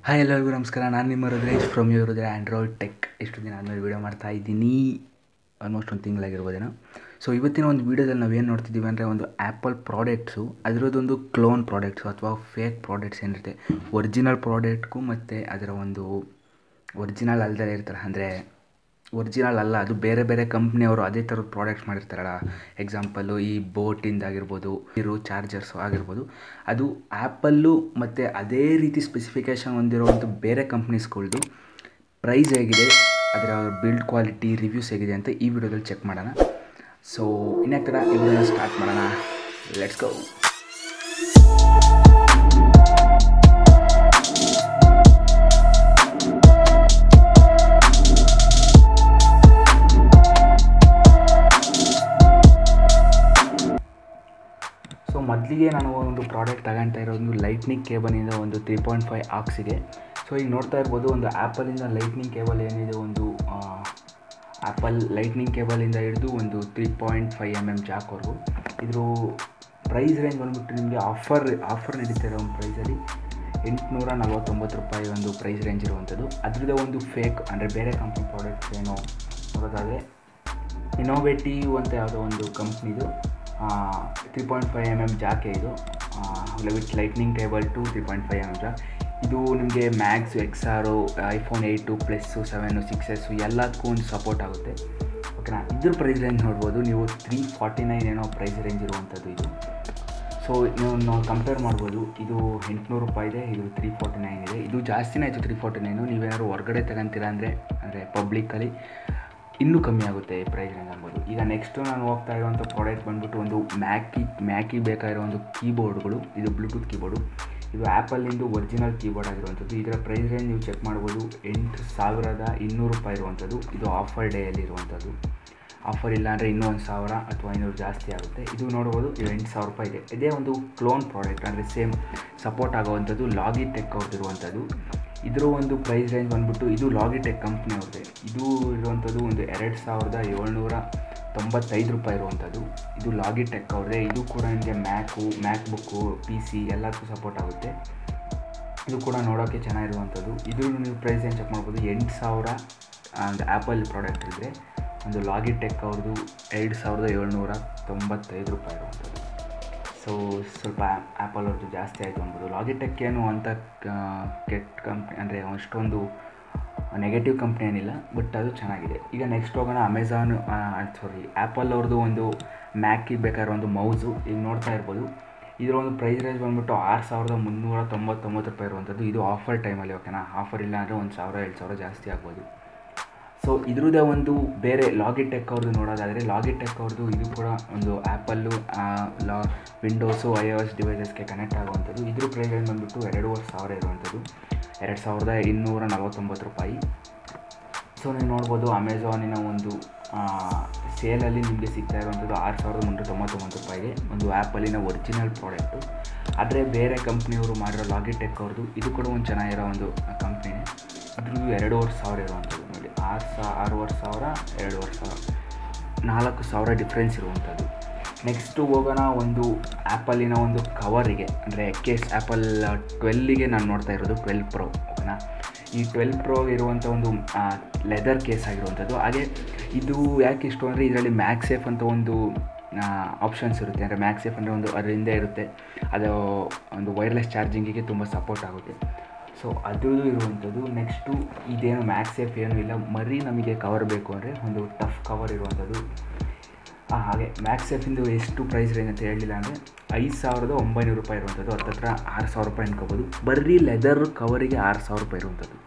hi ಎಲ್ಲರಿಗೂ ನಮಸ್ಕಾರ ನಾನು ನಿಮ್ಮ Rudresh from U Rudra Android tech ಎಷ್ಟು ದಿನ ಆದಮೇಲೆ ವೀಡಿಯೋ ಮಾಡ್ತಾ ಇದ್ದೀನಿ ಆಲ್ಮೋಸ್ಟ್ ಒಂದು ತಿಂಗಳಾಗಿರ್ಬೋದೇನೋ ಸೊ ಇವತ್ತಿನ ಒಂದು ವೀಡಿಯೋದಲ್ಲಿ ನಾವೇನು ನೋಡ್ತಿದ್ದೀವಿ ಅಂದರೆ ಒಂದು ಆ್ಯಪಲ್ ಪ್ರಾಡಕ್ಟ್ಸು ಅದರದ್ದೊಂದು ಕ್ಲೋನ್ ಪ್ರಾಡಕ್ಟ್ಸು ಅಥವಾ ಫೇಕ್ ಪ್ರಾಡಕ್ಟ್ಸ್ ಏನಿರುತ್ತೆ ಒರಿಜಿನಲ್ ಪ್ರಾಡಕ್ಟ್ಗೂ ಮತ್ತು ಅದರ ಒಂದು ಒರಿಜಿನಲ್ ಅಲ್ಲದೆ ಇರ್ತಾರೆ ಅಂದರೆ ಒರಿಜಿನಲ್ ಅಲ್ಲ ಅದು ಬೇರೆ ಬೇರೆ ಕಂಪ್ನಿಯವರು ಅದೇ ಥರದ ಪ್ರಾಡಕ್ಟ್ಸ್ ಮಾಡಿರ್ತಾರಲ್ಲ ಎಕ್ಸಾಂಪಲ್ಲು ಈ ಬೋಟಿಂದಾಗಿರ್ಬೋದು ಇರೋ ಚಾರ್ಜರ್ಸು ಆಗಿರ್ಬೋದು ಅದು ಆ್ಯಪಲ್ಲು ಮತ್ತು ಅದೇ ರೀತಿ ಸ್ಪೆಸಿಫಿಕೇಷನ್ ಹೊಂದಿರುವಂಥ ಬೇರೆ ಕಂಪ್ನೀಸ್ಗಳ್ದು ಪ್ರೈಸ್ ಹೇಗಿದೆ ಅದರ ಬಿಲ್ಡ್ ಕ್ವಾಲಿಟಿ ರಿವ್ಯೂಸ್ ಹೇಗಿದೆ ಅಂತ ಈ ವಿಡಿಯೋದಲ್ಲಿ ಚೆಕ್ ಮಾಡೋಣ ಸೊ ಇನ್ಯಾಕ್ ಥರ ಈ ವಿಡಿಯೋನ ಸ್ಟಾರ್ಟ್ ಮಾಡೋಣ ಲೆಟ್ಸ್ ಗೋ ಸೊ ಮೊದಲಿಗೆ ನಾನು ಒಂದು ಪ್ರಾಡಕ್ಟ್ ತಗೊಳ್ತಾ ಇರೋದು ಲೈಟ್ನಿಂಗ್ ಕೇಬಲಿಂದ ಒಂದು ತ್ರೀ ಪಾಯಿಂಟ್ ಫೈವ್ ಆಕ್ಸಿಗೆ ಸೊ ಈಗ ನೋಡ್ತಾ ಇರ್ಬೋದು ಒಂದು ಆ್ಯಪಲಿಂದ ಲೈಟ್ನಿಂಗ್ ಕೇಬಲ್ ಏನಿದೆ ಒಂದು ಆ್ಯಪಲ್ ಲೈಟ್ನಿಂಗ್ ಕೇಬಲಿಂದ ಹಿಡಿದು ಒಂದು three point five M M ಜಾಕ್ವರೆಗೂ ಇದ್ರ ಪ್ರೈಸ್ ರೇಂಜ್ ಬಂದ್ಬಿಟ್ಟು ನಿಮಗೆ ಆಫರ್ ಆಫರ್ ನಡೀತಾ ಇರೋ ಒಂದು ಪ್ರೈಸಲ್ಲಿ ಎಂಟುನೂರ ನಲ್ವತ್ತೊಂಬತ್ತು ರೂಪಾಯಿ ಒಂದು ಪ್ರೈಸ್ ರೇಂಜ್ ಇರುವಂಥದ್ದು ಅದರದ್ದೇ ಒಂದು ಫೇಕ್ ಅಂದರೆ ಬೇರೆ ಕಂಪ್ನಿ ಪ್ರಾಡಕ್ಟ್ಸ್ ಏನೋ ನೋಡೋದಾದರೆ ಇನೋವೇಟಿವ್ ಅಂತ ಯಾವುದೋ ಒಂದು ಕಂಪ್ನಿದು three point five M M ಜಾಕೆ ಇದು with lightning cable to three point five M M jack ಇದು ನಿಮಗೆ max X R iPhone eight plus seven six S ಎಲ್ಲದಕ್ಕೂ ಒಂದು ಸಪೋರ್ಟ್ ಆಗುತ್ತೆ ಓಕೆನಾ ಇದ್ರ ಪ್ರೈಸ್ ರೇಂಜ್ ನೋಡ್ಬೋದು ನೀವು ತ್ರೀ ಫಾರ್ಟಿ ನೈನ್ ಏನೋ ಪ್ರೈಸ್ ರೇಂಜ್ ಇರುವಂಥದ್ದು ಇದು ಸೊ ನೀವು ನಾವು ಕಂಪೇರ್ ಮಾಡ್ಬೋದು ಇದು ಎಂಟುನೂರು ರೂಪಾಯಿ ಇದೆ ಇದು ತ್ರೀ ಫಾರ್ಟಿ ನೈನ್ ಇದೆ ಇದು ಜಾಸ್ತಿನೇ ಆಯಿತು ತ್ರೀ ಫಾರ್ಟಿ ನೈನು ನೀವೇನಾದ್ರು ಹೊರಗಡೆ ತಗೊಂತೀರಾ ಅಂದರೆ ಅಂದರೆ ಪಬ್ಲಿಕ್ಕಲ್ಲಿ ಇನ್ನೂ ಕಮ್ಮಿ ಆಗುತ್ತೆ ಪ್ರೈಸ್ ರೇಂಜ್ ಅನ್ಬೋದು ಈಗ ನೆಕ್ಸ್ಟು ನಾನು ಹೋಗ್ತಾ ಇರುವಂಥ ಪ್ರಾಡಕ್ಟ್ ಬಂದ್ಬಿಟ್ಟು ಒಂದು ಮ್ಯಾಕಿ ಮ್ಯಾಕಿ ಬೇಕಾಗಿರೋ ಒಂದು ಕೀಬೋರ್ಡ್ಗಳು ಇದು ಬ್ಲೂಟೂತ್ ಕೀಬೋರ್ಡು ಇದು ಆ್ಯಪಲ್ಲಿಂದು ಒರಿಜಿನಲ್ ಕೀಬೋರ್ಡ್ ಆಗಿರುವಂಥದ್ದು ಇದರ ಪ್ರೈಸ್ ರೇಂಜ್ ನೀವು ಚೆಕ್ ಮಾಡ್ಬೋದು ಎಂಟು ಸಾವಿರದ ಇನ್ನೂರು ರೂಪಾಯಿ ಇರುವಂಥದ್ದು ಇದು ಆಫರ್ ಡೇಯಲ್ಲಿ ಇರುವಂಥದ್ದು ಆಫರ್ ಇಲ್ಲ ಅಂದರೆ ಇನ್ನೂ ಒಂದು ಸಾವಿರ ಅಥವಾ ಐನೂರು ಜಾಸ್ತಿ ಆಗುತ್ತೆ ಇದು ನೋಡ್ಬೋದು ಇದು ಎಂಟು ಸಾವಿರ ರೂಪಾಯಿ ಇದೆ ಇದೇ ಒಂದು ಕ್ಲೋನ್ ಪ್ರಾಡಕ್ಟ್ ಅಂದರೆ ಸೇಮ್ ಸಪೋರ್ಟ್ ಆಗುವಂಥದ್ದು ಲಾಗಿ ಟೆಕ್ ಅವ್ರದ್ದಿರುವಂಥದ್ದು ಇದರ ಒಂದು ಪ್ರೈಸ್ ರೇಂಜ್ ಬಂದ್ಬಿಟ್ಟು ಇದು ಲಾಗಿಟೆಕ್ ಕಂಪ್ನಿ ಅವ್ರದ್ದೆ ಇದು ಇರುವಂಥದ್ದು ಒಂದು ಎರಡು ಸಾವಿರದ ಏಳ್ನೂರ ತೊಂಬತ್ತೈದು ರೂಪಾಯಿ ಇರುವಂಥದ್ದು ಇದು ಲಾಗಿಟೆಕ್ ಅವ್ರದ್ದೇ ಇದು ಕೂಡ ನಿಮಗೆ Mac MacBook P C ಎಲ್ಲದಕ್ಕೂ ಸಪೋರ್ಟ್ ಆಗುತ್ತೆ ಇದು ಕೂಡ ನೋಡೋಕ್ಕೆ ಚೆನ್ನಾಗಿರುವಂಥದ್ದು ಇದು ನೀವು ಪ್ರೈಸ್ ಏನು ಚೆಕ್ ಮಾಡ್ಬೋದು ಎಂಟು ಸಾವಿರ ಒಂದು ಆ್ಯಪಲ್ ಪ್ರಾಡಕ್ಟ್ ಇದ್ದರೆ ಒಂದು ಲಾಗಿಟೆಕ್ ಅವ್ರದ್ದು ಎರಡು ಸಾವಿರದ ಏಳ್ನೂರ ತೊಂಬತ್ತೈದು ರೂಪಾಯಿ ಇರುವಂಥದ್ದು ಸೊ ಸ್ವಲ್ಪ ಆ್ಯಪಲ್ ಅವ್ರದ್ದು ಜಾಸ್ತಿ ಆಯಿತು ಅನ್ಬೋದು ಲಾಗಿಟೆಕ್ ಏನು ಅಂತ ಕೆಟ್ಟ ಕಂಪ್ನಿ ಅಂದರೆ ಅಷ್ಟೊಂದು ನೆಗೆಟಿವ್ ಕಂಪ್ನಿ ಏನಿಲ್ಲ ಬಟ್ ಅದು ಚೆನ್ನಾಗಿದೆ ಈಗ ನೆಕ್ಸ್ಟ್ ಹೋಗೋಣ ಅಮೆಝಾನ್ ಸಾರಿ ಆ್ಯಪಲ್ ಅವ್ರದ್ದು ಒಂದು ಮ್ಯಾಕಿಗೆ ಬೇಕಾಗಿರೋ ಒಂದು ಮೌಸು ಈಗ ನೋಡ್ತಾ ಇರ್ಬೋದು ಇದರ ಒಂದು ಪ್ರೈಸ್ ರೇಂಜ್ ಬಂದ್ಬಿಟ್ಟು ಆರು ಸಾವಿರದ ಮುನ್ನೂರ ತೊಂಬತ್ತೊಂಬತ್ತು ರೂಪಾಯಿ ಇರುವಂಥದ್ದು ಇದು ಆಫರ್ ಟೈಮಲ್ಲಿ ಓಕೆನಾ ಆಫರ್ ಇಲ್ಲ ಅಂದರೆ ಒಂದು ಸಾವಿರ ಎರಡು ಸಾವಿರ ಜಾಸ್ತಿ ಆಗ್ಬೋದು ಸೊ ಇದ್ರದ್ದೇ ಒಂದು ಬೇರೆ ಲಾಗಿಟೆಕ್ ಅವ್ರದ್ದು ನೋಡೋದಾದರೆ ಲಾಗಿಟೆಕ್ ಅವ್ರದ್ದು ಇದು ಕೂಡ ಒಂದು ಆ್ಯಪಲ್ಲು ಲಾ ವಿಂಡೋಸು ಐ ಎಸ್ ಡಿವೈಸಸ್ಗೆ ಕನೆಕ್ಟ್ ಆಗುವಂಥದ್ದು ಇದ್ರ ಪ್ರೈಸ್ ರೇಂಜ್ ಬಂದ್ಬಿಟ್ಟು ಎರಡೂವರೆ ಸಾವಿರ ಇರುವಂಥದ್ದು ಎರಡು ಸಾವಿರದ ಇನ್ನೂರ ನಲವತ್ತೊಂಬತ್ತು ರೂಪಾಯಿ ಸೊ ನೀವು ನೋಡ್ಬೋದು ಅಮೆಝಾನಿನ ಒಂದು ಸೇಲಲ್ಲಿ ನಿಮಗೆ ಸಿಗ್ತಾ ಇರುವಂಥದ್ದು ಆರು ಸಾವಿರದ ಮುನ್ನೂರ ತೊಂಬತ್ತೊಂಬತ್ತು ರೂಪಾಯಿಗೆ ಒಂದು ಆ್ಯಪಲ್ಲಿನ ಒರಿಜಿನಲ್ ಪ್ರಾಡಕ್ಟು ಆದರೆ ಬೇರೆ ಕಂಪ್ನಿಯವರು ಮಾಡಿರೋ ಲಾಗಿಟೆಕ್ ಅವ್ರದ್ದು ಇದು ಕೂಡ ಒಂದು ಚೆನ್ನಾಗಿರೋ ಒಂದು ಕಂಪ್ನಿನೇ ಅದ್ರದ್ದು ಎರಡೂವರೆ ಸಾವಿರ ಇರುವಂಥದ್ದು ನೋಡಿ ಆರು ಸಾ ಆರೂವರೆ ಸಾವಿರ ಎರಡೂವರೆ ಸಾವಿರ ನಾಲ್ಕು ಸಾವಿರ ಡಿಫ್ರೆನ್ಸ್ ಇರುವಂಥದ್ದು ನೆಕ್ಸ್ಟು ಹೋಗೋಣ ಒಂದು ಆ್ಯಪಲ್ಲಿನ ಒಂದು ಕವರಿಗೆ ಅಂದರೆ ಕೇಸ್ ಆ್ಯಪಲ್ ಟ್ವೆಲ್ಲಿಗೆ ನಾನು ನೋಡ್ತಾ ಇರೋದು ಟ್ವೆಲ್ ಪ್ರೋ ಓಕೆನಾ ಈ ಟ್ವೆಲ್ ಪ್ರೋ ಇರುವಂಥ ಒಂದು ಲೆದರ್ ಕೇಸ್ ಆಗಿರುವಂಥದ್ದು ಹಾಗೆ ಇದು ಯಾಕೆ ಇಷ್ಟು ಅಂದರೆ ಇದರಲ್ಲಿ ಮ್ಯಾಕ್ಸೇಫ್ ಅಂತ ಒಂದು ಆಪ್ಷನ್ಸ್ ಇರುತ್ತೆ ಅಂದರೆ ಮ್ಯಾಕ್ಸೇಫ್ ಅಂದರೆ ಒಂದು ಅದರ ಹಿಂದೆ ಇರುತ್ತೆ ಅದು ಒಂದು ವೈರ್ಲೆಸ್ ಚಾರ್ಜಿಂಗಿಗೆ ತುಂಬ ಸಪೋರ್ಟ್ ಆಗುತ್ತೆ ಸೊ ಅದು ಇರುವಂಥದ್ದು ನೆಕ್ಸ್ಟು ಇದೇನು ಮ್ಯಾಕ್ಸೇಫ್ ಏನೂ ಇಲ್ಲ ಮರಿ ನಮಗೆ ಕವರ್ ಬೇಕು ಅಂದರೆ ಒಂದು ಟಫ್ ಕವರ್ ಇರುವಂಥದ್ದು ಹಾಗೆ ಮ್ಯಾಕ್ಸೇಫಿಂದು ಎಷ್ಟು ಪ್ರೈಸ್ ರೇಂಜ್ ಅಂತ ಹೇಳಲಿಲ್ಲ ಅಂದರೆ ಐದು ಸಾವಿರದ ಒಂಬೈನೂರು ರೂಪಾಯಿ ಇರುವಂಥದ್ದು ಹತ್ತತ್ರ ಆರು ಸಾವಿರ ರೂಪಾಯಿ ಅನ್ಕೋಬೋದು ಬರೀ ಲೆದರ್ ಕವರಿಗೆ ಆರು ಸಾವಿರ ರೂಪಾಯಿ ಇರುವಂಥದ್ದು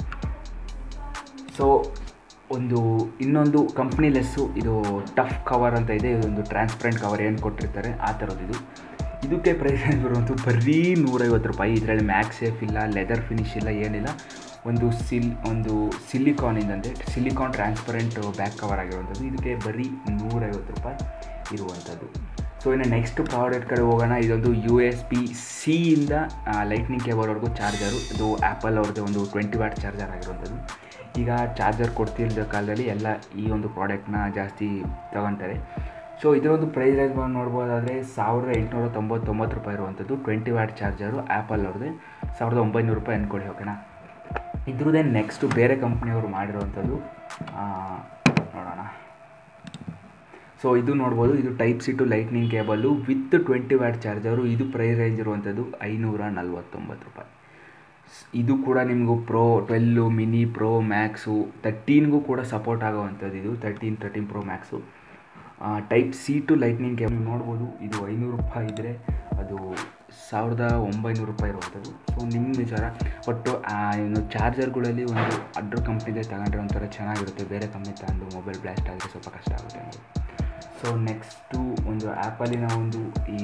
ಸೊ ಒಂದು ಇನ್ನೊಂದು ಕಂಪ್ನಿ ಲೆಸ್ಸು ಇದು ಟಫ್ ಕವರ್ ಅಂತ ಇದೆ ಇದೊಂದು ಟ್ರಾನ್ಸ್ಪರೆಂಟ್ ಕವರ್ ಏನು ಕೊಟ್ಟಿರ್ತಾರೆ ಆ ಥರದ್ದು ಇದು ಇದಕ್ಕೆ ಪ್ರೈಸ್ ಏನು ಬರುವಂಥ ಬರೀ ನೂರೈವತ್ತು ರೂಪಾಯಿ ಇದರಲ್ಲಿ ಮ್ಯಾಕ್ ಸೇಫ್ ಇಲ್ಲ ಲೆದರ್ ಫಿನಿಶ್ ಇಲ್ಲ ಏನಿಲ್ಲ ಒಂದು ಸಿಲ್ ಒಂದು ಸಿಲಿಕಾನಿಂದಂತೆ ಸಿಲಿಕಾನ್ ಟ್ರಾನ್ಸ್ಪರೆಂಟ್ ಬ್ಯಾಕ್ ಕವರ್ ಆಗಿರುವಂಥದ್ದು ಇದಕ್ಕೆ ಬರೀ ನೂರೈವತ್ತು ರೂಪಾಯಿ ಇರುವಂಥದ್ದು ಸೊ ಇನ್ನು ನೆಕ್ಸ್ಟ್ ಪ್ರಾಡಕ್ಟ್ ಕಡೆ ಹೋಗೋಣ ಇದೊಂದು ಯು ಎಸ್ ಬಿ ಸಿಯಿಂದ ಲೈಟ್ನಿಂಗ್ ಕೇಬಲ್ವರೆಗೂ ಚಾರ್ಜರು ಇದು ಆ್ಯಪಲ್ ಅವ್ರದ್ದು ಒಂದು ಟ್ವೆಂಟಿ ವ್ಯಾಟ್ ಚಾರ್ಜರ್ ಆಗಿರುವಂಥದ್ದು ಈಗ ಚಾರ್ಜರ್ ಕೊಡ್ತಿದ್ದ ಕಾಲದಲ್ಲಿ ಎಲ್ಲ ಈ ಒಂದು ಪ್ರಾಡಕ್ಟ್ನ ಜಾಸ್ತಿ ತಗೊತಾರೆ ಸೊ ಇದರೊಂದು ಪ್ರೈಸ್ ರೇಂಜ್ ಬಂದು ನೋಡ್ಬೋದಾದರೆ ಸಾವಿರದ ಎಂಟುನೂರ ತೊಂಬತ್ತೊಂಬತ್ತು ರೂಪಾಯಿ ಇರುವಂಥದ್ದು ಟ್ವೆಂಟಿ ವ್ಯಾಟ್ ಚಾರ್ಜರು ಆ್ಯಪಲ್ ಅವ್ರದ್ದೇ ಸಾವಿರದ ಒಂಬೈನೂರು ರೂಪಾಯಿ ಅಂದ್ಕೊಳ್ಳಿ ಓಕೆನಾ ಇದ್ರದ್ದೇ ನೆಕ್ಸ್ಟು ಬೇರೆ ಕಂಪ್ನಿಯವರು ಮಾಡಿರೋವಂಥದ್ದು ನೋಡೋಣ ಸೊ ಇದು ನೋಡ್ಬೋದು ಇದು type C to lightning cable with twenty watt charger ಇದು ಪ್ರೈಸ್ ರೇಂಜ್ ಇರುವಂಥದ್ದು ಐನೂರ ನಲ್ವತ್ತೊಂಬತ್ತು ರೂಪಾಯಿ ಸ್- ಇದು ಕೂಡ ನಿಮಗೂ pro twelve mini pro max ತರ್ಟೀನ್ಗೂ ಕೂಡ ಸಪೋರ್ಟ್ ಆಗೋವಂಥದ್ದು ಇದು thirteen thirteen pro max type C to lightning cable ನೀವು ನೋಡ್ಬೋದು ಇದು ಐನೂರು ರೂಪಾಯಿ ಇದ್ದರೆ ಅದು ಸಾವಿರದ ಒಂಬೈನೂರು ರೂಪಾಯಿ ಇರುವಂಥದ್ದು ಸೊ ನಿಮ್ಮ ವಿಚಾರ ಒಟ್ಟು ಆ ಏನು ಚಾರ್ಜರ್ಗಳಲ್ಲಿ ಒಂದು ಅದ್ರ ಕಂಪ್ನಿದೆ ತಗೊಂಡ್ರೆ ಒಂಥರ ಚೆನ್ನಾಗಿರುತ್ತೆ ಬೇರೆ ಕಂಪ್ನಿ ತಗೊಂಡು ಮೊಬೈಲ್ ಬ್ಲಾಸ್ಟ್ ಆದರೆ ಸ್ವಲ್ಪ ಕಷ್ಟ ಆಗುತ್ತೆ ಅನ್ನೋದು ಸೊ ನೆಕ್ಸ್ಟು ಒಂದು ಆ್ಯಪಲ್ಲಿನ ಒಂದು ಈ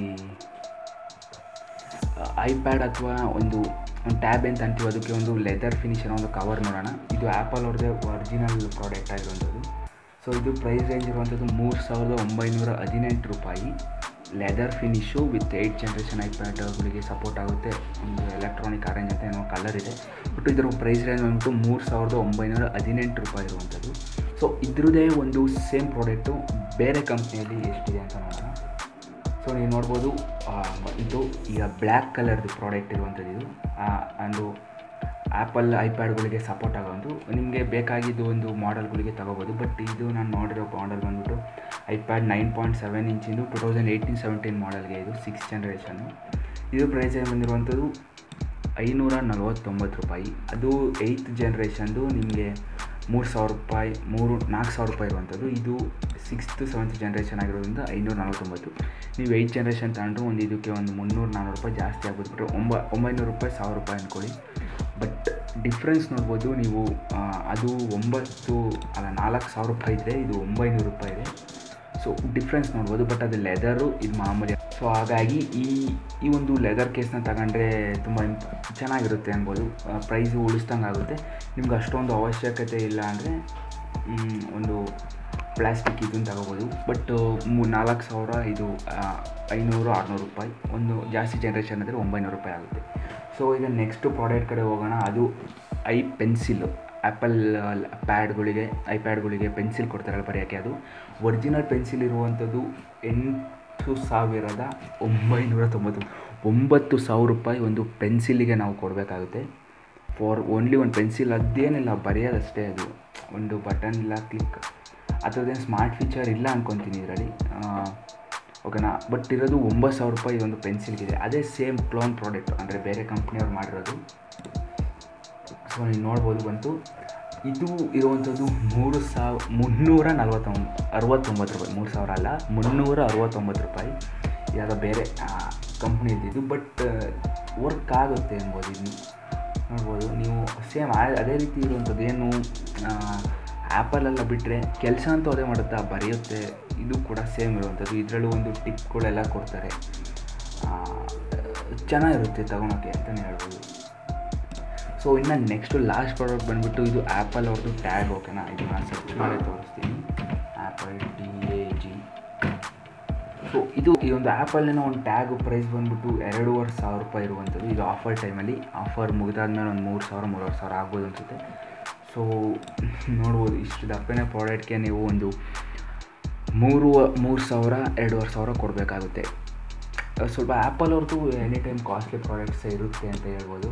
ಐಪ್ಯಾಡ್ ಅಥವಾ ಒಂದು ಒಂದು ಟ್ಯಾಬ್ ಅಂತ ಅಂತೀವಿ ಅದಕ್ಕೆ ಒಂದು ಲೆದರ್ ಫಿನಿಶಿನ ಒಂದು ಕವರ್ ನೋಡೋಣ ಇದು ಆ್ಯಪಲ್ ಅವ್ರದ್ದೇ ಒರಿಜಿನಲ್ ಪ್ರಾಡಕ್ಟ್ ಆಗಿರುವಂಥದ್ದು ಸೊ ಇದು ಪ್ರೈಸ್ ರೇಂಜ್ ಇರುವಂಥದ್ದು ಮೂರು ಸಾವಿರದ ಒಂಬೈನೂರ ಹದಿನೆಂಟು ರೂಪಾಯಿ leather finish with eight generation ಐಪ್ಯಾಡ್ಗಳಿಗೆ ಸಪೋರ್ಟ್ ಆಗುತ್ತೆ ಒಂದು ಎಲೆಕ್ಟ್ರಾನಿಕ್ ಆರೆಂಜ್ ಅಂತ ಏನೋ ಕಲರ್ ಇದೆ ಬಟ್ ಇದರ ಪ್ರೈಸ್ ರೇಂಜ್ ಬಂದ್ಬಿಟ್ಟು ಮೂರು ಸಾವಿರದ ಒಂಬೈನೂರ ಹದಿನೆಂಟು ರೂಪಾಯಿ ಇರುವಂಥದ್ದು ಸೊ ಇದ್ರದ್ದೇ ಒಂದು ಸೇಮ್ ಪ್ರಾಡಕ್ಟು ಬೇರೆ ಕಂಪ್ನಿಯಲ್ಲಿ ಎಷ್ಟಿದೆ ಅಂತ ನೋಡೋಣ ಸೊ ನೀವು ನೋಡ್ಬೋದು ಆ, ಇದು ಈಗ ಬ್ಲ್ಯಾಕ್ ಕಲರ್ದು ಪ್ರಾಡಕ್ಟ್ ಇರುವಂಥದ್ದು ಇದು ಆ, ಒಂದು ಆ್ಯಪಲ್ ಐಪ್ಯಾಡ್ಗಳಿಗೆ ಸಪೋರ್ಟ್ ಆಗೋದು ನಿಮಗೆ ಬೇಕಾಗಿದ್ದು ಒಂದು ಮಾಡೆಲ್ಗಳಿಗೆ ತಗೋಬೋದು ಬಟ್ ಇದು ನಾನು ನೋಡಿರೋ ಮಾಡೆಲ್ ಬಂದ್ಬಿಟ್ಟು ಐಪ್ಯಾಡ್ ನೈನ್ ಪಾಯಿಂಟ್ ಸೆವೆನ್ ಇಂಚಿಂದು ಟು ತೌಸಂಡ್ ಏಯ್ಟೀನ್ ಸೆವೆಂಟೀನ್ ಮಾಡೆಲ್ಗೆ ಇದು ಸಿಕ್ಸ್ ಜನ್ರೇಷನ್ನು ಇದು ಪ್ರೈಸ್ ಬಂದಿರುವಂಥದ್ದು ಐನೂರ ನಲ್ವತ್ತೊಂಬತ್ತು ರೂಪಾಯಿ ಅದು ಏಯ್ತ್ ಜನ್ರೇಷನ್ದು ನಿಮಗೆ ಮೂರು ಸಾವಿರ ರೂಪಾಯಿ ಮೂರು ನಾಲ್ಕು ಸಾವಿರ ರೂಪಾಯಿ ಇರುವಂಥದ್ದು ಇದು ಸಿಕ್ಸ್ತ್ ಸೆವೆಂತ್ ಜನ್ರೇಷನ್ ಆಗಿರೋದ್ರಿಂದ ಐನೂರ ನಲ್ವತ್ತೊಂಬತ್ತು ನೀವು ಏಯ್ಟ್ ಜನ್ರೇಷನ್ ತಗೊಂಡ್ರು ಒಂದು ಇದಕ್ಕೆ ಒಂದು ಮುನ್ನೂರು ನಾನ್ನೂರು ರೂಪಾಯಿ ಜಾಸ್ತಿ ಆಗ್ಬೋದು ಬಿಟ್ಟರೆ ಒಂಬ ಒಂಬೈನೂರು ರೂಪಾಯಿ ಸಾವಿರ ರೂಪಾಯಿ ಅಂದ್ಕೊಳ್ಳಿ ಬಟ್ ಡಿಫ್ರೆನ್ಸ್ ನೋಡ್ಬೋದು ನೀವು ಆ, ಅದು ಒಂಬತ್ತು ಅಲ್ಲ ನಾಲ್ಕು ಸಾವಿರ ರೂಪಾಯಿ ಇದ್ದರೆ ಇದು ಒಂಬೈನೂರು ರೂಪಾಯಿ ಇದೆ ಸೊ ಡಿಫ್ರೆನ್ಸ್ ನೋಡ್ಬೋದು ಬಟ್ ಅದು ಲೆದರು ಇದು ಮಾಮೂಲಿ ಸೊ ಹಾಗಾಗಿ ಈ ಈ ಒಂದು ಲೆದರ್ ಕೇಸ್ನ ತಗೊಂಡ್ರೆ ತುಂಬ ಇಂಪ್ ಚೆನ್ನಾಗಿರುತ್ತೆ ಅನ್ಬೋದು ಪ್ರೈಸು ಉಳಿಸ್ದಂಗೆ ಆಗುತ್ತೆ ನಿಮ್ಗೆ ಅಷ್ಟೊಂದು ಅವಶ್ಯಕತೆ ಇಲ್ಲ ಅಂದರೆ ಒಂದು ಪ್ಲಾಸ್ಟಿಕ್ ಇದನ್ನು ತಗೋಬೋದು ಬಟ್ ಮೂ ನಾಲ್ಕು ಸಾವಿರ ಇದು ಆ, ಐನೂರು ಆರುನೂರು ರೂಪಾಯಿ ಒಂದು ಜಾಸ್ತಿ ಜನ್ರೇಷನ್ ಅಂದರೆ ಒಂಬೈನೂರು ರೂಪಾಯಿ ಆಗುತ್ತೆ ಸೊ ಈಗ ನೆಕ್ಸ್ಟ್ ಪ್ರಾಡಕ್ಟ್ ಕಡೆ ಹೋಗೋಣ ಅದು ಐ ಪೆನ್ಸಿಲ್ಲು ಆ್ಯಪಲ್ ಪ್ಯಾಡ್ಗಳಿಗೆ ಐಪ್ಯಾಡ್ಗಳಿಗೆ ಪೆನ್ಸಿಲ್ ಕೊಡ್ತಾರಲ್ಲ ಬರೆಯೋಕ್ಕೆ ಅದು ಒರಿಜಿನಲ್ ಪೆನ್ಸಿಲ್ ಇರುವಂಥದ್ದು ಎಂಟು ಸಾವಿರದ ಒಂಬೈನೂರ ತೊಂಬತ್ತು ಒಂಬತ್ತು ಸಾವಿರ ರೂಪಾಯಿ ಒಂದು ಪೆನ್ಸಿಲಿಗೆ ನಾವು ಕೊಡಬೇಕಾಗುತ್ತೆ ಫಾರ್ ಓನ್ಲಿ ಒಂದು ಪೆನ್ಸಿಲ್ ಅದೇನಿಲ್ಲ ಬರೆಯೋದಷ್ಟೇ ಅದು ಒಂದು ಬಟನ್ ಇಲ್ಲ ಕ್ಲಿಕ್ ಅದರದ್ದೇನು ಸ್ಮಾರ್ಟ್ ಫೀಚರ್ ಇಲ್ಲ ಅಂದ್ಕೊತೀನಿ ಇದರಲ್ಲಿ ಓಕೆನಾ ಬಟ್ ಇರೋದು ಒಂಬತ್ತು ಸಾವಿರ ರೂಪಾಯಿ ಒಂದು ಪೆನ್ಸಿಲ್ಗಿದೆ ಅದೇ ಸೇಮ್ ಕ್ಲೋನ್ ಪ್ರಾಡಕ್ಟ್ ಅಂದರೆ ಬೇರೆ ಕಂಪ್ನಿಯವ್ರು ಮಾಡಿರೋದು ಸೊ ನೀವು ನೋಡ್ಬೋದು ಬಂತು ಇದು ಇರುವಂಥದ್ದು ಮೂರು ಸಾವ್ ಮುನ್ನೂರ ನಲ್ವತ್ತೊಂಬ ಅರವತ್ತೊಂಬತ್ತು ರೂಪಾಯಿ ಮೂರು ಸಾವಿರ ಅಲ್ಲ ಮುನ್ನೂರ ಅರವತ್ತೊಂಬತ್ತು ರೂಪಾಯಿ ಯಾವುದೋ ಬೇರೆ ಕಂಪ್ನಿ ಇದ್ದಿದ್ದು ಬಟ್ ವರ್ಕ್ ಆಗುತ್ತೆ ಅನ್ಬೋದು ಇದು ನೋಡ್ಬೋದು ನೀವು ಸೇಮ್ ಅದೇ ರೀತಿ ಇರುವಂಥದ್ದು ಏನು ಆ್ಯಪಲೆಲ್ಲ ಬಿಟ್ಟರೆ ಕೆಲಸ ಅಂತೂ ಅದೇ ಮಾಡುತ್ತಾ ಬರೆಯುತ್ತೆ ಇದು ಕೂಡ ಸೇಮ್ ಇರುವಂಥದ್ದು ಇದರಲ್ಲೂ ಒಂದು ಟಿಪ್ಗಳೆಲ್ಲ ಕೊಡ್ತಾರೆ ಆ, ಚೆನ್ನಾಗಿರುತ್ತೆ ತಗೊಳಕ್ಕೆ ಅಂತಲೇ ಹೇಳ್ಬೋದು ಸೊ ಇನ್ನು ನೆಕ್ಸ್ಟು ಲಾಸ್ಟ್ ಪ್ರಾಡಕ್ಟ್ ಬಂದುಬಿಟ್ಟು ಇದು ಆ್ಯಪಲ್ ಅವ್ರದ್ದು ಟ್ಯಾಗ್ ಓಕೆನಾ ಇದು ನಾನು ಸರ್ಚ್ ಮಾಡಿ ತೋರಿಸ್ತೀನಿ Apple T A G so ಇದು ಈ ಒಂದು ಆ್ಯಪಲ್ಲಿನ ಒಂದು ಟ್ಯಾಗ್ ಪ್ರೈಸ್ ಬಂದ್ಬಿಟ್ಟು ಎರಡೂವರೆ ಸಾವಿರ ರೂಪಾಯಿ ಇರುವಂಥದ್ದು ಇದು ಆಫರ್ ಟೈಮಲ್ಲಿ ಆಫರ್ ಮುಗಿದಾದ್ಮೇಲೆ ಒಂದು ಮೂರು ಸಾವಿರ ಮೂರುವರೆ ಸಾವಿರ ಆಗ್ಬೋದು ಅನಿಸುತ್ತೆ ಸೊ ನೋಡ್ಬೋದು ಇಷ್ಟು ದಪ್ಪನೇ ಪ್ರಾಡಕ್ಟ್ಗೆ ನೀವು ಒಂದು ಮೂರು ಮೂರು ಸಾವಿರ ಎರಡೂವರೆ ಸಾವಿರ ಕೊಡಬೇಕಾಗುತ್ತೆ ಸ್ವಲ್ಪ ಆ್ಯಪಲ್ ಅವ್ರದ್ದು ಎನಿ ಟೈಮ್ ಕಾಸ್ಟ್ಲಿ ಪ್ರಾಡಕ್ಟ್ಸೇ ಇರುತ್ತೆ ಅಂತ ಹೇಳ್ಬೋದು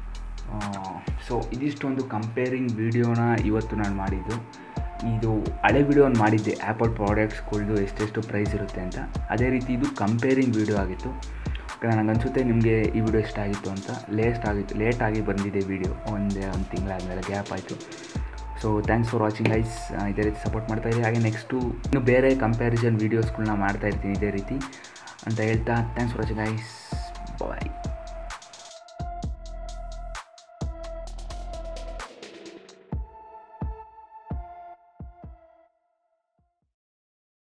ಸೊ ಇದಿಷ್ಟೊಂದು ಕಂಪೇರಿಂಗ್ ವೀಡಿಯೋನ ಇವತ್ತು ನಾನು ಮಾಡಿದ್ದು ಇದು ಹಳೆ ವಿಡಿಯೋ ಒಂದು ಮಾಡಿದ್ದೆ ಆ್ಯಪಲ್ ಪ್ರಾಡಕ್ಟ್ಸ್ಗಳ್ದು ಎಷ್ಟೆಷ್ಟು ಪ್ರೈಸ್ ಇರುತ್ತೆ ಅಂತ ಅದೇ ರೀತಿ ಇದು ಕಂಪೇರಿಂಗ್ ವೀಡಿಯೋ ಆಗಿತ್ತು ನನಗೆ ಅನಿಸುತ್ತೆ ನಿಮಗೆ ಈ ವಿಡಿಯೋ ಇಷ್ಟ ಆಗಿತ್ತು ಅಂತ ಲೇಸ್ಟ್ ಆಗಿತ್ತು ಲೇಟಾಗಿ ಬಂದಿದೆ ವಿಡಿಯೋ ಒಂದೇ ಒಂದು ತಿಂಗಳಾದಮೇಲೆ ಗ್ಯಾಪ್ ಆಯಿತು so thanks for watching guys ಇದೇ ರೀತಿ ಸಪೋರ್ಟ್ ಮಾಡ್ತಾ ಇರಿ ಹಾಗೆ ನೆಕ್ಸ್ಟು ಇನ್ನು ಬೇರೆ ಕಂಪ್ಯಾರಿಸನ್ ವೀಡಿಯೋಸ್ಗಳನ್ನ ಮಾಡ್ತಾ ಇರ್ತೀನಿ ಇದೇ ರೀತಿ ಅಂತ ಹೇಳ್ತಾ ಥ್ಯಾಂಕ್ಸ್ ಫಾರ್ ವಾಚಿಂಗ್ ಐಸ್